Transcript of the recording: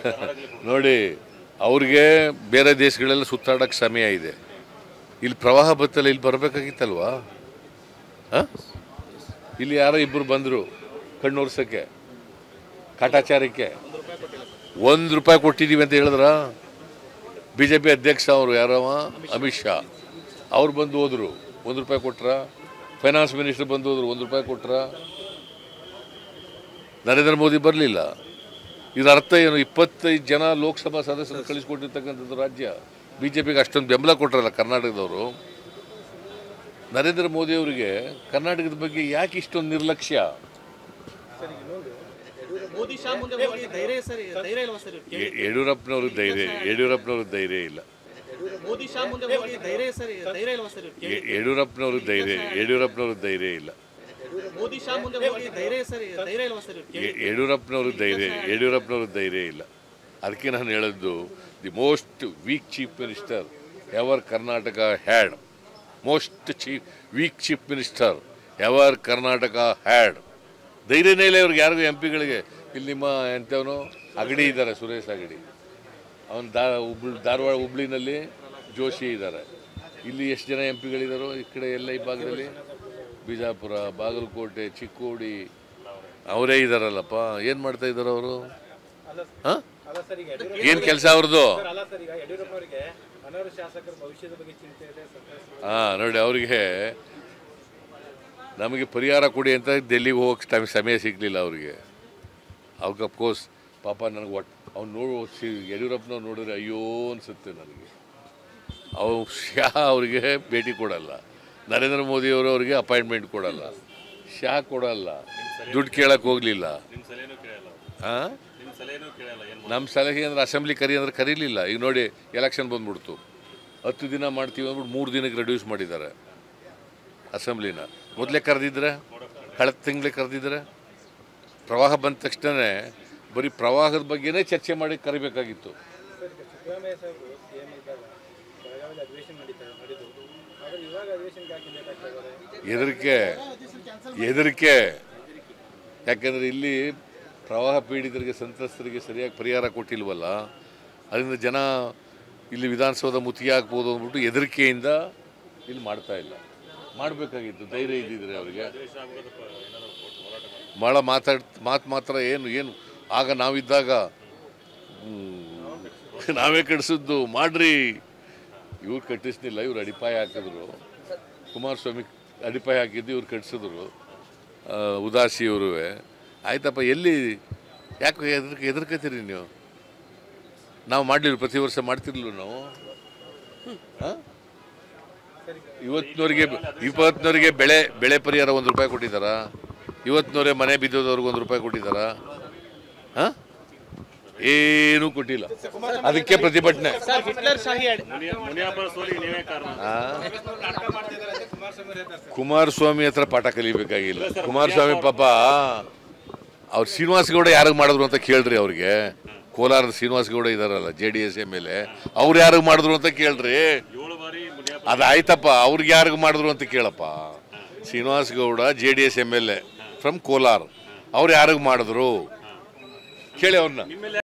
ನೋಡಿ ಅವ್ರಿಗೆ ಬೇರೆ ದೇಶಗಳೆಲ್ಲ ಸುತ್ತಾಡೋಕ್ಕೆ ಸಮಯ ಇದೆ ಇಲ್ಲಿ ಪ್ರವಾಹ ಬತ್ತಲ್ಲ ಇಲ್ಲಿ ಬರಬೇಕಾಗಿತ್ತಲ್ವಾ ಆ? ಇಲ್ಲಿ ಯಾರೋ ಇಬ್ಬರು ಬಂದರು ಕಣ್ಣೋರ್ಸಕ್ಕೆ ಕಾಟಾಚಾರಕ್ಕೆ ಒಂದು ರೂಪಾಯಿ ಕೊಟ್ಟಿದ್ದೀವಿ ಅಂತ ಹೇಳಿದ್ರ ಬಿ ಜೆ ಪಿ ಅಧ್ಯಕ್ಷ ಅವರು ಯಾರವ ಅಮಿತ್ ಶಾ ಅವ್ರು ಬಂದು ಹೋದ್ರು ಒಂದು ರೂಪಾಯಿ ಕೊಟ್ರ ಫೈನಾನ್ಸ್ ಮಿನಿಸ್ಟರ್ ಬಂದು ಹೋದ್ರು ಒಂದು ರೂಪಾಯಿ ಕೊಟ್ರ ನರೇಂದ್ರ ಮೋದಿ ಬರಲಿಲ್ಲ ಇದರ ಅರ್ಥ ಏನು ಇಪ್ಪತ್ತೈದು ಜನ ಲೋಕಸಭಾ ಸದಸ್ಯರು ಕಳಿಸ್ಕೊಟ್ಟಿರ್ತಕ್ಕಂಥದ್ದು ರಾಜ್ಯ ಬಿ ಜೆ ಪಿಗೆ ಅಷ್ಟೊಂದು ಬೆಂಬಲ ಕೊಟ್ಟರಲ್ಲ ಕರ್ನಾಟಕದವರು ನರೇಂದ್ರ ಮೋದಿ ಅವರಿಗೆ ಕರ್ನಾಟಕದ ಬಗ್ಗೆ ಯಾಕೆ ಇಷ್ಟೊಂದು ನಿರ್ಲಕ್ಷ್ಯ ಮೋದಿ ಶಾ ಮುಂದೆ ಹೋಗಿ ಧೈರ್ಯ ಸರ್ ಧೈರ್ಯ ಇಲ್ವಾ ಸರ್ ಇವ್ರಿಗೆ? ಯ- ಯಡಿಯೂರಪ್ಪನವ್ರಿಗೆ ಧೈರ್ಯ ಯಡಿಯೂರಪ್ಪನವ್ರಿಗೆ ಧೈರ್ಯ ಇಲ್ಲ ಮೋದಿ ಶಾ ಮುಂದೆ ಹೋಗಿ ಧೈರ್ಯ ಸರ್ ಧೈರ್ಯ ಇಲ್ವಾ ಸರ್ ಇವ್ರಿಗೆ? ಯ- ಯಡಿಯೂರಪ್ಪನವ್ರಿಗೆ ಧೈರ್ಯ ಯಡಿಯೂರಪ್ಪನವ್ರಿಗೆ ಧೈರ್ಯ ಇಲ್ಲ ಮೋದಿ ಶಾ ಮುಂದೆ ಹೋಗಿ ಧೈರ್ಯ ಸರ್ ಧೈರ್ಯ ಇಲ್ವಾ ಸರ್ ಇವ್ರಿಗೆ? ಯ- ಯಡಿಯೂರಪ್ಪನವ್ರಿಗೆ ಧೈರ್ಯ ಯಡಿಯೂರಪ್ಪನವ್ರಿಗೆ ಧೈರ್ಯ ಇಲ್ಲ ಅದಕ್ಕೆ ನಾನು ಹೇಳದ್ದು the most weak chief minister ever Karnataka had most chief weak chief minister ever Karnataka had ಧೈರ್ಯನೇ ಇಲ್ಲ ಇವ್ರಿಗೆ ಯಾರಿಗೂ ಎಂ ಪಿಗಳಿಗೆ ಇಲ್ಲಿ ನಿಮ್ಮ ಎಂಥವನು ಅಗಡಿ ಇದ್ದಾರೆ ಸುರೇಶ್ ಅಗಡಿ ಅವನು ದಾ ಹುಬ್ಳಿ ಧಾರವಾಡ ಹುಬ್ಳಿನಲ್ಲಿ ಜೋಶಿ ಇದ್ದಾರೆ ಇಲ್ಲಿ ಎಷ್ಟು ಜನ ಎಂ ಪಿಗಳಿದ್ದಾರೋ ಈ ಕಡೆ ಎಲ್ಲ ಈ ಭಾಗದಲ್ಲಿ ಬಿಜಾಪುರ ಬಾಗಲಕೋಟೆ ಚಿಕ್ಕೋಡಿ ಅವರೇ ಇದ್ದಾರಲ್ಲಪ್ಪ ಏನು ಮಾಡ್ತಾ ಇದ್ದಾರೆ ಅವರು ಹಾಂ ಅಲ್ಲ ಸರ್ ಈಗ ಯಡಿಯೂರಪ್ಪ ಏನು ಕೆಲಸ ಅವ್ರದ್ದು ಸರ್, ಅಲ್ಲ ಸರ್ ಈಗ ಯಡಿಯೂರಪ್ಪನವರಿಗೆ ಅನರ್ಹ ಶಾಸಕರ ಭವಿಷ್ಯದ ಬಗ್ಗೆ ಚಿಂತೆ ಇದೆ ಸಂತಸ ಹಾಂ ನೋಡಿ ಅವರಿಗೆ ನಮಗೆ ಪರಿಹಾರ ಕೊಡಿ ಅಂತ ಡೆಲ್ಲಿಗೆ ಹೋಗಕ್ಕೆ ಟೈಮ್ ಸಮಯ ಸಿಗಲಿಲ್ಲ ಅವರಿಗೆ ಅವ್ರಿಗೆ ಅಫ್ಕೋರ್ಸ್ ಪಾಪ ನನಗೆ ಒಟ್ಟು ಅವ್ನು ನೋಡು ಸಿ ಯಡಿಯೂರಪ್ಪನವ್ರು ನೋಡಿದ್ರೆ ಅಯ್ಯೋ ಅನಿಸುತ್ತೆ ನನಗೆ ಅವು ಶಾ ಅವರಿಗೆ ಭೇಟಿ ಕೊಡಲ್ಲ ನರೇಂದ್ರ ಮೋದಿ ಅವರು ಅವರಿಗೆ ಅಪಾಯಿಂಟ್ಮೆಂಟ್ ಕೊಡಲ್ಲ ಶಾ ಕೊಡಲ್ಲ ದುಡ್ಡು ಕೇಳಕ್ಕೆ ಹೋಗಲಿಲ್ಲ ಹಾಂ ನಮ್ಮ ಸಲಹೆ ಅಂದ್ರೆ ಅಸೆಂಬ್ಲಿ ಕರಿ ಅಂದ್ರೆ ಕರೀಲಿಲ್ಲ ಈಗ ನೋಡಿ ಎಲೆಕ್ಷನ್ ಬಂದ್ಬಿಡ್ತು ಹತ್ತು ದಿನ ಮಾಡ್ತೀವಿ ಅಂದ್ಬಿಟ್ಟು ಮೂರು ದಿನಕ್ಕೆ ರೆಡ್ಯೂಸ್ ಮಾಡಿದ್ದಾರೆ ಅಸೆಂಬ್ಲಿನ ಮೊದಲೇ ಕರೆದಿದ್ರೆ ಕಳೆದ ತಿಂಗಳೇ ಕರೆದಿದ್ರೆ ಪ್ರವಾಹ ಬಂದ ತಕ್ಷಣವೇ ಬರೀ ಪ್ರವಾಹದ ಬಗ್ಗೆನೇ ಚರ್ಚೆ ಮಾಡಿ ಕರಿಬೇಕಾಗಿತ್ತು ಸರ್ ಈಗ ಸಿದ್ದರಾಮಯ್ಯ ಸಾಹೇಬರು ಸಿ ಎಂ ಇದ್ದಾಗ ಬೆಳಗಾವಿಯಲ್ಲಿ ಅಧಿವೇಶನ ನಡೀತಾ ನಡೆದು ಆದರೆ ಇವಾಗ ಅಧಿವೇಶನಕ್ಕೆ ಯಾಕೆ ಲೇಟ್ ಆಗ್ತಾ ಇದ್ದಾರೆ ಹೆದರಿಕೆ ಹೆದರಿಕೆ ಯಾಕೆಂದರೆ ಇಲ್ಲಿ ಪ್ರವಾಹ ಪೀಡಿತರಿಗೆ ಸಂತ್ರಸ್ತರಿಗೆ ಸರಿಯಾಗಿ ಪರಿಹಾರ ಕೊಟ್ಟಿಲ್ವಲ್ಲ ಅದರಿಂದ ಜನ ಇಲ್ಲಿ ವಿಧಾನಸೌಧ ಮುತ್ತಿಗೆ ಹಾಕ್ಬೋದು ಅಂದ್ಬಿಟ್ಟು ಹೆದರಿಕೆಯಿಂದ ಇಲ್ಲಿ ಮಾಡ್ತಾ ಇಲ್ಲ ಮಾಡಬೇಕಾಗಿತ್ತು ಧೈರ್ಯ ಇದ್ದಿದ್ರೆ ಅವರಿಗೆ ಭಾಳ ಮಾತಾಡ್ ಮಾತು ಮಾತ್ರ ಏನು ಏನು ಆಗ ನಾವಿದ್ದಾಗ ಹ್ಮ್, ನಾವೇ ಕಟ್ಟಿಸಿದ್ದು ಮಾಡ್ರಿ ಇವ್ರು ಕಟ್ಟಿಸ್ಲಿಲ್ಲ ಇವ್ರು ಅಡಿಪಾಯ ಹಾಕಿದ್ರು ಕುಮಾರಸ್ವಾಮಿ ಅಡಿಪಾಯ ಹಾಕಿದ್ದು ಇವ್ರು ಕಟ್ಟಿಸಿದ್ರು ಉದಾಸಿ ಇವರು ಆಯ್ತಪ್ಪ ಎಲ್ಲಿ ಯಾಕೆ ಹೆದರ್ಕ ಹೆದರ್ಕತ್ತೀರಿ ನೀವು ನಾವು ಮಾಡಲಿಲ್ಲ ಪ್ರತಿ ವರ್ಷ ಮಾಡ್ತಿರ್ಲಿಲ್ಲ ನಾವು ಆ? ಇವತ್ತಿನವರಿಗೆ ಇವತ್ತಿನವರಿಗೆ ಬೆಳೆ ಬೆಳೆ ಪರಿಹಾರ ಒಂದು ರೂಪಾಯಿ ಕೊಟ್ಟಿದ್ದಾರಾ ಇವತ್ತಿನವರೇ ಮನೆ ಬಿದ್ದೋದವ್ರಿಗೆ ಒಂದು ರೂಪಾಯಿ ಕೊಟ್ಟಿದ್ದಾರಾ ಹಾಂ ಏನೂ ಕೊಟ್ಟಿಲ್ಲ ಅದಕ್ಕೆ ಪ್ರತಿಭಟನೆ ಸರ್ ಹಿಟ್ಲರ್ ಶಾಹಿ ಅಡ್- ಆ? ಕುಮಾರಸ್ವಾಮಿ ಹತ್ರ ಪಾಠ ಕಲಿಬೇಕಾಗಿಲ್ಲ ಕುಮಾರಸ್ವಾಮಿ ಪಾಪ ಅವ್ರು ಶ್ರೀನಿವಾಸ ಗೌಡ ಯಾರಿಗೆ ಮಾಡಿದ್ರು ಅಂತ ಕೇಳ್ರಿ ಅವ್ರಿಗೆ ಕೋಲಾರದ ಶ್ರೀನಿವಾಸ ಗೌಡ ಇದಾರಲ್ಲ J D S M L A ಅವ್ರು ಯಾರಿಗೆ ಮಾಡಿದ್ರು ಅಂತ ಕೇಳ್ರಿ ಅದಾಯ್ತಪ್ಪ ಅವ್ರಿಗೆ ಯಾರಿಗೆ ಮಾಡಿದ್ರು ಅಂತ ಕೇಳಪ್ಪ Srinivasa Gowda J D S M L A from Kolar ಅವ್ರು ಯಾರಿಗೆ ಮಾಡಿದ್ರು ಕೇಳಿ ಅವ್ರನ್ನ